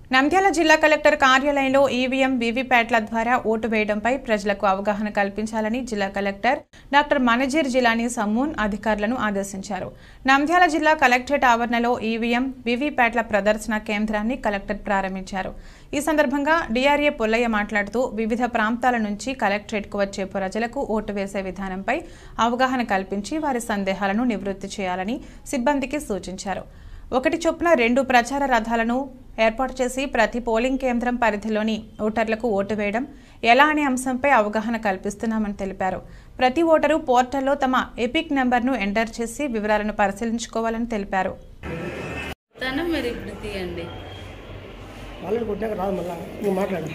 నంద్యాల జిల్లా కలెక్టర్ కార్యాలయంలో ఈవీఎం వీవీప్యాట్ల ద్వారా ఓటు వేయడంపై ప్రజలకు అవగాహన కల్పించాలని జిల్లా కలెక్టర్ డాక్టర్ మనజీర్ జిలానీ సమ్మూన్ అధికారులను ఆదేశించారు నంద్యాల జిల్లా కలెక్టరేట్ ఆవరణలో ఈవీఎం వీవీప్యాట్ల ప్రదర్శన కేంద్రాన్ని కలెక్టర్ ప్రారంభించారు ఈ సందర్భంగా డిఆర్ఏ పుల్లయ్య మాట్లాడుతూ వివిధ ప్రాంతాల నుంచి కలెక్టరేట్కు వచ్చే ప్రజలకు ఓటు వేసే విధానంపై అవగాహన కల్పించి వారి సందేహాలను నివృత్తి చేయాలని సిబ్బందికి సూచించారు ఒకటి చొప్పున రెండు ప్రచార రథాలను ఏర్పాటు చేసి ప్రతి పోలింగ్ కేంద్రం పరిధిలోని ఓటర్లకు ఓటు వేయడం ఎలా అనే అంశంపై అవగాహన కల్పిస్తున్నామని తెలిపారు ప్రతి ఓటరు పోర్టల్లో తమ ఎపిక్ నెంబర్ను ఎంటర్ చేసి వివరాలను పరిశీలించుకోవాలని తెలిపారు తన మీరు ఇప్పుడు తీయండి ఆల్రెడీ కొట్టాక రాదు మళ్ళా నువ్వు మాట్లాడు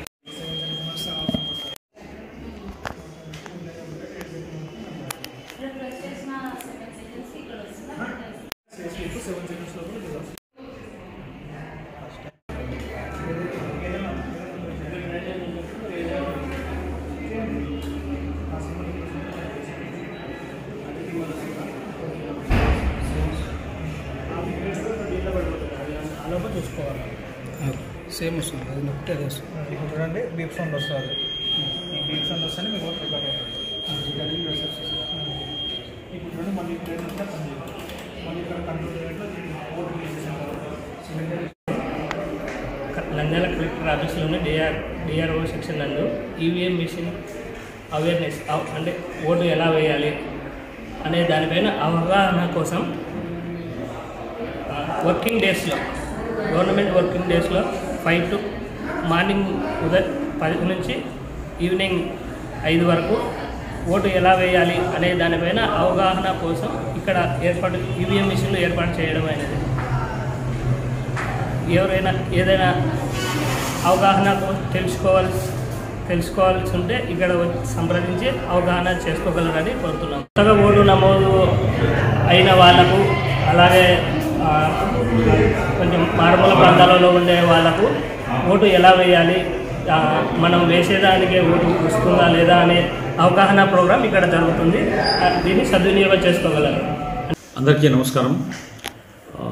సేమ్ వస్తుంది అది నొక్కితే అది వస్తుంది ఇప్పుడు చూడండి బీప్ సౌండ్ వస్తుంది ఈ బీప్ సౌండ్ వస్తేనే మీకు ఓట్ రికార్డ్ అవుతుంది ఇప్పుడు చూడండి మళ్ళీ ఇక్కడ ఏంటంటే పని చేయాలి. మళ్ళీ ఇక్కడ కంట్రోల్ చేయడంలో ఓటు చేసిన నంద్యాల కలెక్టర్ ఆఫీస్లోని డిఆర్ డిఆర్ఓ సెక్షన్ నందు ఈవీఎం మిషన్ అవేర్నెస్ అవ్- అంటే ఓటు ఎలా వేయాలి అనే దానిపైన అవగాహన కోసం ఆ, వర్కింగ్ డేస్లో గవర్నమెంట్ వర్కింగ్ డేస్లో ఫైవ్ టు మార్నింగ్ ఉదయం పది నుంచి ఈవినింగ్ ఐదు వరకు ఓటు ఎలా వేయాలి అనే దానిపైన అవగాహన కోసం ఇక్కడ ఏర్పాటు ఈవీఎం మిషన్లు ఏర్పాటు చేయడం అనేది ఎవరైనా ఏదైనా అవగాహన తెలుసుకోవాల్సి తెలుసుకోవాల్సి ఉంటే ఇక్కడ వచ్చి సంప్రదించి అవగాహన చేసుకోగలరని కోరుతున్నాం కొత్తగా ఓటు నమోదు అయిన వాళ్ళకు అలాగే ఆ, కొంచెం మారుమూల ప్రాంతాలలో ఉండే వాళ్ళకు ఓటు ఎలా వేయాలి ఆ, మనం వేసేదానికి ఓటు వస్తుందా లేదా అనే అవగాహన ప్రోగ్రాం ఇక్కడ జరుగుతుంది ఆ, దీన్ని సద్వినియోగం చేసుకోగలరు అందరికీ నమస్కారం ఆ,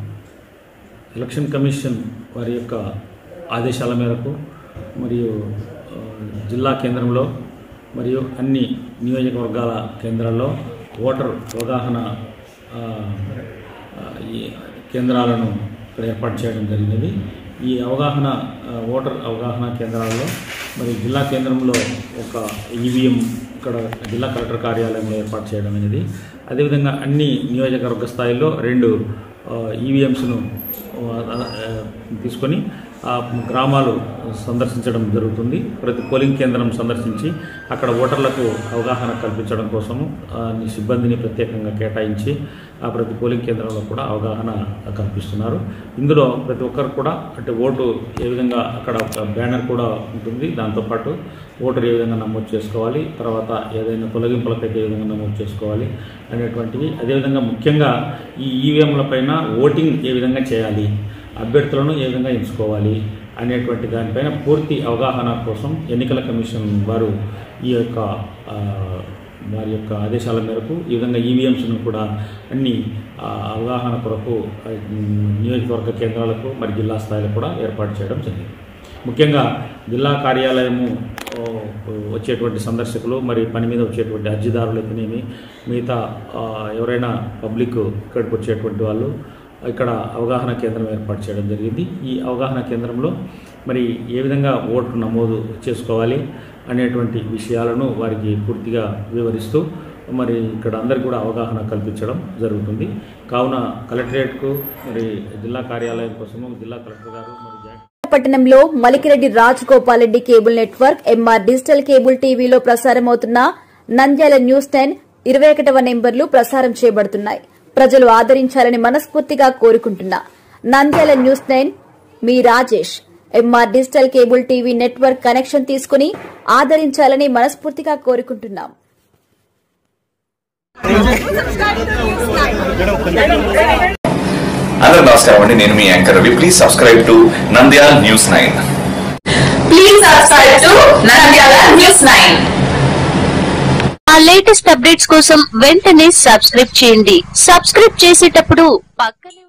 ఎలక్షన్ కమిషన్ వారి యొక్క ఆదేశాల మేరకు మరియు ఆ, జిల్లా కేంద్రంలో మరియు అన్ని నియోజకవర్గాల కేంద్రాల్లో ఓటర్ అవగాహన ఆ, ఆ, ఈ కేంద్రాలను ఇక్కడ ఏర్పాటు చేయడం జరిగినది ఈ అవగాహన ఆ, ఓటర్ అవగాహన కేంద్రాల్లో మరి జిల్లా కేంద్రంలో ఒక ఈవీఎం ఇక్కడ జిల్లా కలెక్టర్ కార్యాలయంలో ఏర్పాటు చేయడం అనేది అదేవిధంగా అన్ని నియోజకవర్గ స్థాయిలో రెండు ఈవీఎంస్ను తీసుకొని ఆ గ్రామాలు సందర్శించడం జరుగుతుంది ప్రతి పోలింగ్ కేంద్రం సందర్శించి అక్కడ ఓటర్లకు అవగాహన కల్పించడం కోసము ఆ, సిబ్బందిని ప్రత్యేకంగా కేటాయించి ఆ ప్రతి పోలింగ్ కేంద్రంలో కూడా అవగాహన కల్పిస్తున్నారు ఇందులో ప్రతి ఒక్కరు కూడా అంటే ఓటు ఏ విధంగా అక్కడ ఒక బ్యానర్ కూడా ఉంటుంది దాంతోపాటు ఓటర్ ఏ విధంగా నమోదు చేసుకోవాలి తర్వాత ఏదైనా తొలగింపులకైతే ఏ విధంగా నమోదు చేసుకోవాలి అనేటువంటివి అదేవిధంగా ముఖ్యంగా ఈ ఈవీఎంల పైన ఓటింగ్ ఏ విధంగా చేయాలి అభ్యర్థులను ఏ విధంగా ఎంచుకోవాలి అనేటువంటి దానిపైన పూర్తి అవగాహన కోసం ఎన్నికల కమిషన్ వారు ఈ యొక్క ఆ, వారి యొక్క ఆదేశాల మేరకు ఈ విధంగా ఈవీఎంస్ను కూడా అన్ని ఆ, అవగాహన కొరకు ఆ, నియోజకవర్గ కేంద్రాలకు మరి జిల్లా స్థాయిలో కూడా ఏర్పాటు చేయడం జరిగింది ముఖ్యంగా జిల్లా కార్యాలయము ఓ, వచ్చేటువంటి సందర్శకులు మరి పని మీద వచ్చేటువంటి అర్జీదారులు అయితేనేమి మిగతా ఆ, ఎవరైనా పబ్లిక్ ఇక్కడికి వచ్చేటువంటి వాళ్ళు ఇక్కడ అవగాహన కేంద్రం ఏర్పాటు చేయడం జరిగింది ఈ అవగాహన కేంద్రంలో మరి ఏ విధంగా ఓటు నమోదు చేసుకోవాలి అనేటువంటి విషయాలను వారికి పూర్తిగా వివరిస్తూ మరి ఇక్కడ అందరికి కూడా అవగాహన కల్పించడం జరుగుతుంది కావున కలెక్టరేట్కు మరి జిల్లా కార్యాలయం కోసము జిల్లా కలెక్టర్ గారు మరి జాయింట్ పట్టణంలో Malikireddy Rajagopal Reddy cable network MR digital cable టీవీలో ప్రసారమవుతున్న నంద్యాల న్యూస్ టెన్ ఇరవై ఒకటవ నెంబర్లు ప్రసారం చేయబడుతున్నాయి ప్రజలు ఆదరించాలని మనస్ఫూర్తిగా కోరుకుంటున్నా నంద్యాల న్యూస్ నైన్ మీ Rajesh MR digital cable TV network connection తీసుకుని ఆదరించాలని మనస్ఫూర్తిగా కోరుకుంటున్నాం అందరూ నమస్కారం అండి నేను మీ anchor Ravi please subscribe to Nandyal news nine Please subscribe to Nandyala News 9. మా లేటెస్ట్ అప్డేట్స్ కోసం వెంటనే సబ్స్క్రైబ్ చేయండి సబ్స్క్రైబ్ చేసేటప్పుడు పక్కనే